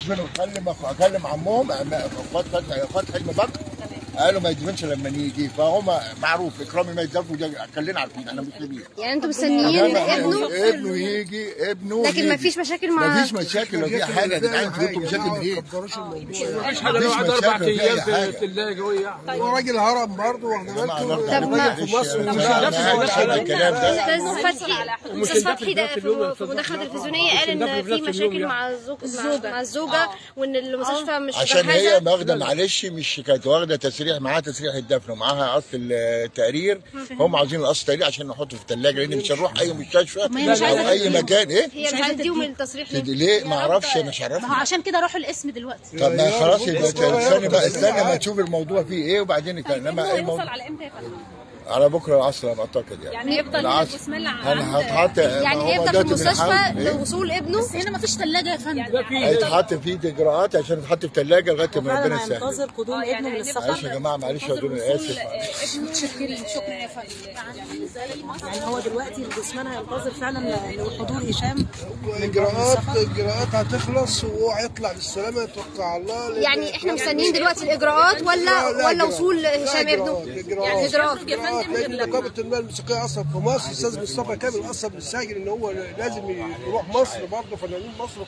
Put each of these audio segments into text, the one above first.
يدفنوا اكلم أخ- اكلم عمهم أما- اخوات فتحي اخوات حلمي بكر قالوا ما يدفنش لما نيجي فهم معروف اكرامي ما يدفن وده كلنا عارفين احنا مسلمين يعني انتوا مستنيين ابنه ابنه يجي ابنه لكن يجي. ما فيش مشاكل مع ما فيش مشاكل لو في حاجه يا جدعان انتوا جبتوا مشاكل من ايه؟ مفيش حاجه لو قعد اربع مشاكل في ايام أي في حاجة. الثلاجه وهي يعني هو راجل هرم برضه واخد بالكم طب ما- في مصر الكلام ده استاذ فتحي استاذ فتحي ده في في مداخله تلفزيونيه قال ان في مشاكل مع الزوج مع- مع الزوجه وان المستشفى مش عشان هي مجهزه واخده معلش مش كانت واخده تسريح معاها تسريح الدفن ومعاها قص التقرير هم عاوزين القص التقرير عشان نحطه في الثلاجه لان مش هنروح اي مستشفى او اي مكان ايه هي مش هتديهم التصريح ليه؟ ليه ما اعرفش مش ما هو عارف عشان كده راحوا الاسم دلوقتي طب ما خلاص يبقى استنى بقى استنى ما تشوف الموضوع فيه ايه وبعدين نتكلم انما هيوصل الموضوع على امتى يا فندم؟ على بكره العصر انا اعتقد يعني يعني يفضل العصر بسم الله انا هتحط يعني هيفضل في المستشفى لوصول ابنه بس هنا مفيش ثلاجه يا فندم هيتحط فيه اجراءات عشان يتحط في ثلاجه لغايه ما ربنا فعلا يسهل هينتظر قدوم آه، ابنه يعني من السفر معلش يا جماعه معلش يا دول انا اسف متشكرين شكرا يا فندم يعني هو دلوقتي الجثمان هينتظر فعلا لحضور هشام الاجراءات الاجراءات هتخلص وهو هيطلع بالسلامه يتوكل على الله لأن- يعني احنا مستنيين دلوقتي الاجراءات ولا لا، لا ولا إجراءات. وصول لا هشام إجراءات، ابنه؟ إجراءات. يعني اجراءات اجراءات لان نقابه المال الموسيقيه اصلا في مصر الاستاذ مصطفى كامل اصلا مستعجل ان هو لازم يروح مصر برضه فنانين مصر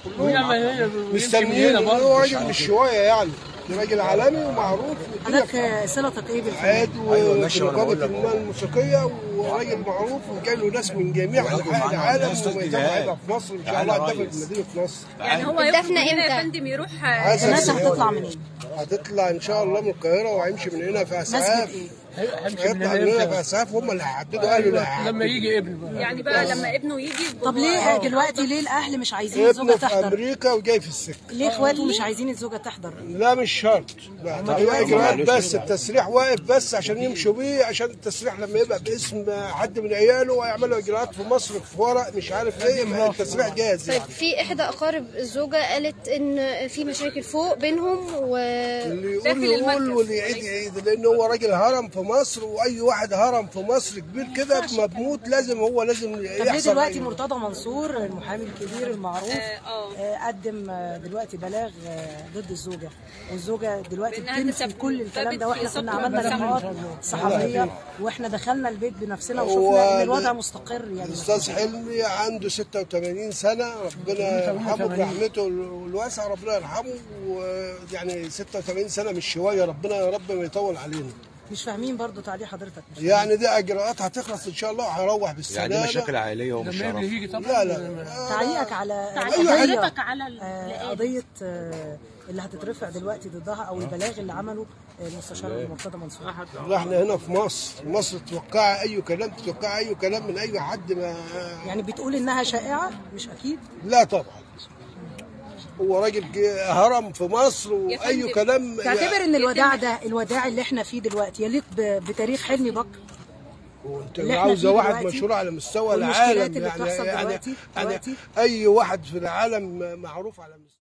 كلهم مستنيين ان هو راجل مش شويه يعني راجل عالمي ومعروف والدنيا حضرتك صلتك ايه بالفن؟ عاد وفي نقابه المال الموسيقيه وراجل معروف وجاي له ناس من جميع انحاء العالم وميتم هيبقى في مصر ان شاء الله هتدفن في مدينه نصر يعني هو الدفن يخرج هنا يا إمتى؟ فندم يروح حسب الناس السؤال. هتطلع منين؟ هتطلع ان شاء الله من القاهره وهيمشي من هنا في اسعاف مسجد ايه؟ هيطلع من هنا في اسعاف هم اللي هيحددوا قالوا لا لما يجي ابني بقى يعني بقى لما ابنه يجي طب ليه دلوقتي ليه الاهل مش عايزين الزوجه ابنه في تحضر؟ امريكا وجاي في السكه ليه اخواته مش عايزين الزوجه تحضر؟ لا مش شرط لا هو اجراءات بس التسريح واقف بس عشان يمشوا بيه عشان التسريح لما يبقى باسم حد من عياله هيعملوا اجراءات في مصر في ورق مش عارف ايه يبقى التسريح جاهز طيب يعني في احدى اقارب الزوجه قالت ان في مشاكل فوق بينهم و اللي يقول داخل يقول المركز. واللي يعيد يعيد لان هو راجل هرم في مصر واي واحد هرم في مصر كبير كده مبموت لازم هو لازم طب ليه يحصل دلوقتي أي- مرتضى منصور المحامي الكبير المعروف آه، قدم آه، دلوقتي بلاغ آه، ضد الزوجه والزوجه دلوقتي بإنها بتنفي تثبت- كل الكلام ثبت ده واحنا في كنا سطر عملنا مسامح. لقاءات صحفيه واحنا دخلنا البيت بنفسنا هو وشفنا ان ال- الوضع مستقر يعني الاستاذ حلمي عنده 86 سنه ربنا يرحمه برحمته الواسعه ربنا يرحمه ويعني 86 سنه مش شويه ربنا يا رب ما يطول علينا مش فاهمين برضو تعليق حضرتك مش يعني دي اجراءات هتخلص ان شاء الله وهيروح بالسلامه يعني دي مشاكل عائليه ومش لما ابني شرف يجي طبعا لا لا تعليقك على تعليق قضية حضرتك على ال- آه، قضية آه، اللي هتترفع دلوقتي ضدها او البلاغ اللي عمله آه، المستشار مرتضى منصور لا احنا هنا في مصر مصر تتوقع اي كلام تتوقع اي كلام من اي حد ما يعني بتقول انها شائعة مش اكيد لا طبعا هو راجل جه- هرم في مصر واي فندم، كلام تعتبر ان الوداع ده الوداع اللي احنا فيه دلوقتي يليق ب- بتاريخ حلمي بكر انت اللي احنا عاوزه فيه واحد دلوقتي مشهور على مستوى والمشكلات العالم اللي يعني بتحصل يعني, دلوقتي- يعني دلوقتي. اي واحد في العالم معروف على مستوى